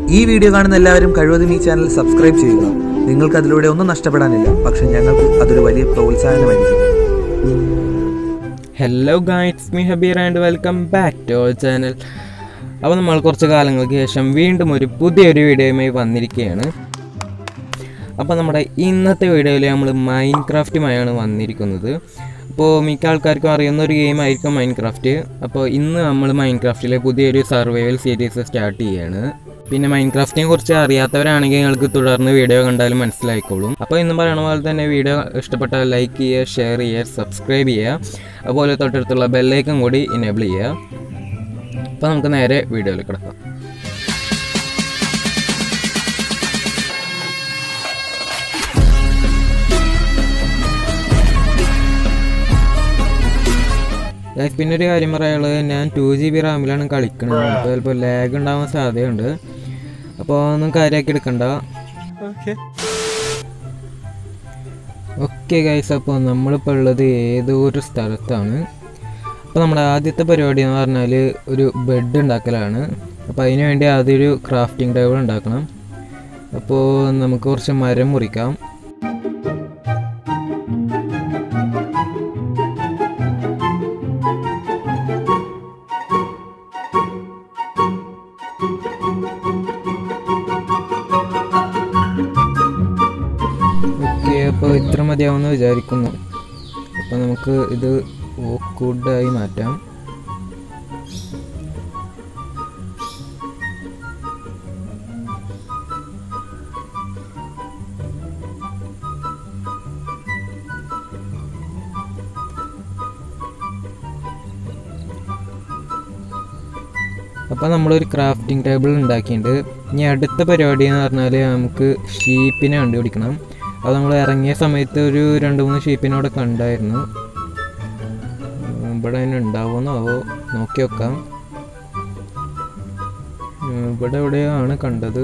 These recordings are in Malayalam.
ഈ വീഡിയോ കാണുന്ന എല്ലാവരും കഴിവതും ഈ ചാനൽ സബ്സ്ക്രൈബ് ചെയ്യുക നിങ്ങൾക്ക് അതിലൂടെ ഒന്നും നഷ്ടപ്പെടാനില്ല പക്ഷെ ഞങ്ങൾക്ക് അതൊരു വലിയ പ്രോത്സാഹനമായിരിക്കും hello guys me Habeer and welcome back to our channel അപ്പോൾ നമ്മൾ കുറച്ച് കാലങ്ങൾക്ക് ശേഷം വീണ്ടും ഒരു പുതിയൊരു വീഡിയോയുമായി വന്നിരിക്കുകയാണ് അപ്പോൾ നമ്മുടെ ഇന്നത്തെ വീഡിയോയിൽ നമ്മൾ മൈൻ ക്രാഫ്റ്റുമായാണ് വന്നിരിക്കുന്നത് അപ്പോൾ മിക്ക ആൾക്കാർക്കും അറിയുന്ന ഒരു ഗെയിം ആയിരിക്കും മൈൻ ക്രാഫ്റ്റ് അപ്പോൾ ഇന്ന് നമ്മൾ മൈൻ ക്രാഫ്റ്റിലെ പുതിയൊരു സർവൈവൽ സീരീസ് സ്റ്റാർട്ട് ചെയ്യുകയാണ് പിന്നെ മൈൻ ക്രാഫ്റ്റിനെ കുറിച്ച് അറിയാത്തവരാണെങ്കിൽ നിങ്ങൾക്ക് തുടർന്ന് വീഡിയോ കണ്ടാലും മനസ്സിലായിക്കോളും അപ്പോൾ ഇന്ന് പറയണ പോലെ തന്നെ വീഡിയോ ഇഷ്ടപ്പെട്ടാൽ ലൈക്ക് ചെയ്യുക ഷെയർ ചെയ്യുക സബ്സ്ക്രൈബ് ചെയ്യുക അതുപോലെ തൊട്ടടുത്തുള്ള ബെല്ലൈക്കൻ കൂടി ഇനേബിൾ ചെയ്യുക അപ്പോൾ നമുക്ക് നേരെ വീഡിയോയിൽ കിടക്കാം Guys, പിന്നെ ഒരു കാര്യം പറയാനുള്ളത് ഞാൻ ടു ജി ബി റാമിലാണ് കളിക്കുന്നത് അപ്പോൾ ചിലപ്പോൾ ലാഗ് ഉണ്ടാവാൻ സാധ്യതയുണ്ട് അപ്പോൾ ഒന്നും കാര്യമാക്കി എടുക്കണ്ട ഓക്കെ ഗൈസ് അപ്പോൾ നമ്മളിപ്പോൾ ഉള്ളത് ഏതോ ഒരു സ്ഥലത്താണ് അപ്പോൾ നമ്മുടെ ആദ്യത്തെ പരിപാടി എന്ന് പറഞ്ഞാൽ ഒരു ബെഡ് ഉണ്ടാക്കലാണ് അപ്പോൾ അതിന് വേണ്ടി ആദ്യം ഒരു ക്രാഫ്റ്റിംഗ് ടേബിൾ ഉണ്ടാക്കണം അപ്പോൾ നമുക്ക് കുറച്ച് മരം മുറിക്കാം ഓക്കെ അപ്പോൾ ഇത്ര മതിയാവുമെന്ന് വിചാരിക്കുന്നു അപ്പോൾ നമുക്ക് ഇത് ഓക്കൂഡായി മാറ്റാം അപ്പോൾ നമ്മളൊരു ക്രാഫ്റ്റിംഗ് ടേബിൾ ഉണ്ടാക്കിയിട്ടുണ്ട് ഇനി അടുത്ത പരിപാടി എന്ന് പറഞ്ഞാൽ നമുക്ക് ഷീപ്പിനെ കണ്ടുപിടിക്കണം അത് നമ്മൾ ഇറങ്ങിയ സമയത്ത് ഒരു രണ്ട് മൂന്ന് ഷീപ്പിനോടെ കണ്ടായിരുന്നു ഉം, ഇവിടെ അതിന് ഉണ്ടാവുമെന്നാവോ നോക്കി വെക്കാം ഉം, ഇവിടെ എവിടെയാണ് കണ്ടത്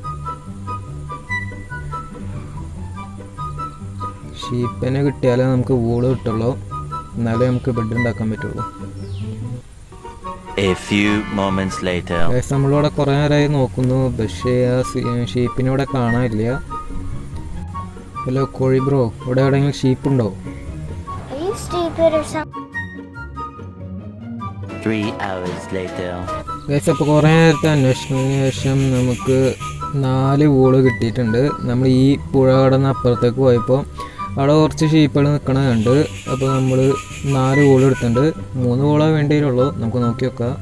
ഷീപ്പിനെ കിട്ടിയാലേ നമുക്ക് വൂള് കിട്ടുള്ളൂ എന്നാലേ നമുക്ക് ബെഡ് ഉണ്ടാക്കാൻ പറ്റുള്ളൂ A few moments later. Guys നമ്മളിവിടെ കുറേ നേരമായി നോക്കുന്നു പക്ഷേ ആ ഷീപ്പിനെ ഇവിടെ കാണാനില്ല ഹലോ കോഴി ബ്രോ ഇവിടെ എവിടെയെങ്കിലും ഷീപ്പ് ഉണ്ടോ Are you stupid or something? Three hours later. Guys അപ്പോൾ കുറേ നേരത്തെ അന്വേഷണത്തിന് ശേഷം നമുക്ക് നാല് വൂള് കിട്ടിയിട്ടുണ്ട് നമ്മൾ ഈ പുഴ കടന്ന് അപ്പുറത്തേക്ക് പോയപ്പോൾ അവിടെ കുറച്ച് ഷീപ്പുകൾ നിൽക്കണ കണ്ട് അപ്പോൾ നമ്മൾ നാല് വൂള് എടുത്തിട്ടുണ്ട് മൂന്ന് വൂളേ വേണ്ടിയിട്ടുള്ളൂ നമുക്ക് നോക്കി വെക്കാം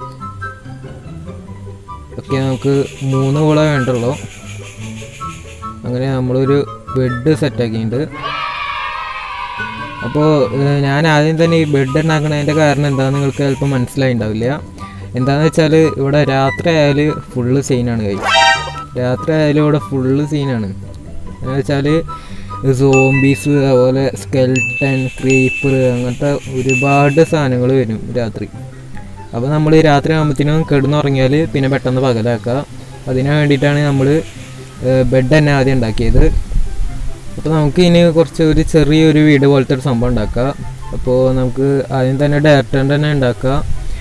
ഓക്കെ നമുക്ക് മൂന്ന് വൂളേ വേണ്ടുള്ളൂ അങ്ങനെ നമ്മളൊരു ബെഡ് സെറ്റാക്കിയിട്ടുണ്ട് അപ്പോൾ ഞാൻ ആദ്യം തന്നെ ഈ ബെഡ് ഉണ്ടാക്കണതിൻ്റെ കാരണം എന്താണെന്ന് നിങ്ങൾക്ക് ചിലപ്പോൾ മനസ്സിലായിണ്ടാവില്ല എന്താണെന്ന് വെച്ചാൽ ഇവിടെ രാത്രി ആയാൽ ഫുള്ള് സീനാണ് കൈ രാത്രി ആയാലും ഇവിടെ ഫുള്ള് സീനാണ് എന്ന് വെച്ചാൽ സോംബീസ് അതുപോലെ സ്കെൽട്ടൻ ക്രീപ്പർ അങ്ങനത്തെ ഒരുപാട് സാധനങ്ങൾ വരും രാത്രി അപ്പോൾ നമ്മൾ രാത്രി ആകുമ്പോഴത്തേനും കിടന്നുറങ്ങിയാൽ പിന്നെ പെട്ടെന്ന് പകലാക്കുക അതിന് വേണ്ടിയിട്ടാണ് നമ്മൾ ബെഡ് തന്നെ ആദ്യം ഉണ്ടാക്കിയത് അപ്പോൾ നമുക്ക് ഇനി കുറച്ച് ഒരു ചെറിയൊരു വീട് പോലത്തെ ഒരു സംഭവം ഉണ്ടാക്കാം അപ്പോൾ നമുക്ക് ആദ്യം തന്നെ ഡയറക്റ്റ് തന്നെ ഉണ്ടാക്കാം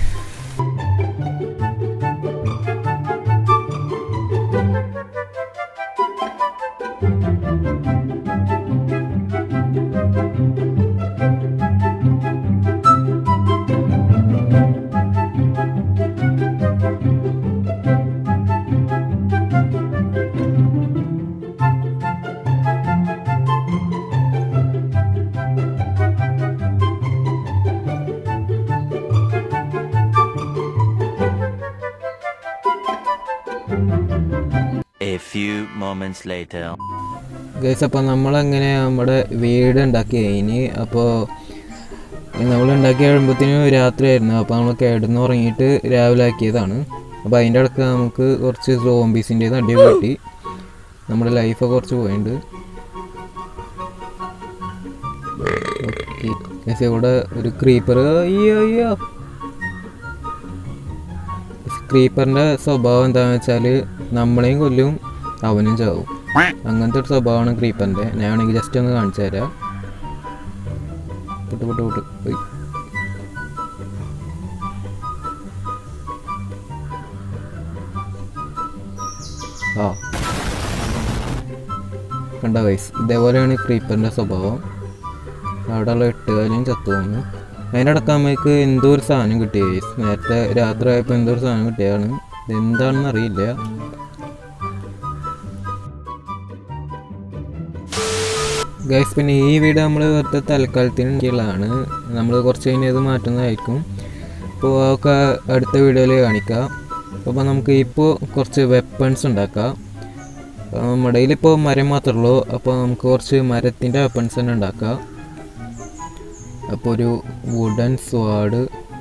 A few moments later. Guys അപ്പോൾ നമ്മളങ്ങനെ നമ്മുടെ വീട് ഉണ്ടാക്കി കഴിഞ്ഞ് അപ്പോൾ നമ്മൾ ഉണ്ടാക്കി കഴിയുമ്പോഴത്തേനും രാത്രിയായിരുന്നു അപ്പോൾ നമ്മൾ കിടന്ന് ഉറങ്ങിയിട്ട് രാവിലെ ആക്കിയതാണ് അപ്പോൾ അതിൻ്റെ ഇടയ്ക്ക് നമുക്ക് കുറച്ച് സോംബീസിൻ്റെ നടിയൊക്കെ കിട്ടി നമ്മുടെ ലൈഫൊക്കെ കുറച്ച് പോയിട്ടുണ്ട് ഓക്കെ ഗൈസ് ഇവിടെ ഒരു ക്രീപ്പർ അയ്യോ അയ്യോ ക്രീപ്പറിൻ്റെ സ്വഭാവം എന്താണെന്ന് വെച്ചാൽ നമ്മളെയും കൊല്ലും അവനും ചാവും അങ്ങനത്തെ ഒരു സ്വഭാവമാണ് ക്രീപ്പറിൻ്റെ ഞാൻ വേണമെങ്കിൽ ജസ്റ്റ് ഒന്ന് കാണിച്ചു തരാം പുട്ട് പുട്ട് പുട്ട് പോയി ആ കണ്ട വയസ്സ് ഇതേപോലെയാണ് ക്രീപ്പറിൻ്റെ സ്വഭാവം അവിടെയുള്ള എട്ടുകാലും ചത്തു വന്നു അതിനടക്കാമ്മക്ക് എന്തോ ഒരു സാധനം കിട്ടിയ വയസ്സ് നേരത്തെ രാത്രി ആയപ്പോൾ എന്തോ ഒരു സാധനം കിട്ടിയതാണ് ഇതെന്താണെന്ന് അറിയില്ല ഗൈസ് പിന്നെ ഈ വീഡിയോ നമ്മൾ വെറുതെ തൽക്കാലത്തിനുള്ളതാണ് നമ്മൾ കുറച്ച് കഴിഞ്ഞ് ഇത് മാറ്റുന്നതായിരിക്കും അപ്പോൾ അതൊക്കെ അടുത്ത വീഡിയോയിൽ കാണിക്കാം അപ്പോൾ നമുക്ക് ഇപ്പോൾ കുറച്ച് വെപ്പൺസ് ഉണ്ടാക്കാം അപ്പോൾ നമ്മുടെ കയ്യിലിപ്പോൾ മരം മാത്രമേ ഉള്ളൂ അപ്പോൾ നമുക്ക് കുറച്ച് മരത്തിൻ്റെ വെപ്പൺസ് തന്നെ ഉണ്ടാക്കാം അപ്പോൾ ഒരു വുഡൻ സ്വാഡ്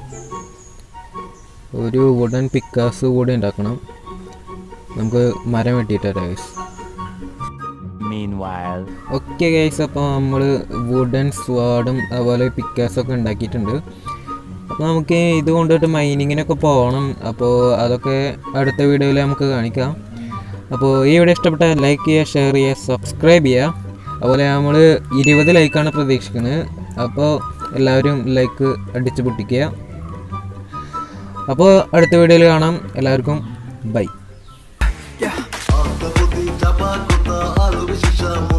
ഒരു വുഡൻ പിക്കാസ് കൂടി ഉണ്ടാക്കണം നമുക്ക് മരം വെട്ടിയിട്ട് വരാം ഗൈസ് Meanwhile, ഓക്കെ ഗൈസ് അപ്പോൾ നമ്മൾ വുഡൻ സ്വാഡും അതുപോലെ പിക്കാസൊക്കെ ഉണ്ടാക്കിയിട്ടുണ്ട് അപ്പോൾ നമുക്ക് ഇത് കൊണ്ടിട്ട് മൈനിങ്ങിനൊക്കെ പോകണം അപ്പോൾ അതൊക്കെ അടുത്ത വീഡിയോയിൽ നമുക്ക് കാണിക്കാം അപ്പോൾ ഈ വീഡിയോ ഇഷ്ടപ്പെട്ടാൽ ലൈക്ക് ചെയ്യുക ഷെയർ ചെയ്യുക സബ്സ്ക്രൈബ് ചെയ്യുക അതുപോലെ നമ്മൾ ഇരുപത് ലൈക്കാണ് പ്രതീക്ഷിക്കുന്നത് അപ്പോൾ എല്ലാവരും ലൈക്ക് അടിച്ച് പൊട്ടിക്കുക അപ്പോൾ അടുത്ത വീഡിയോയിൽ കാണാം എല്ലാവർക്കും bye Arka budi tapa kota alu bishisha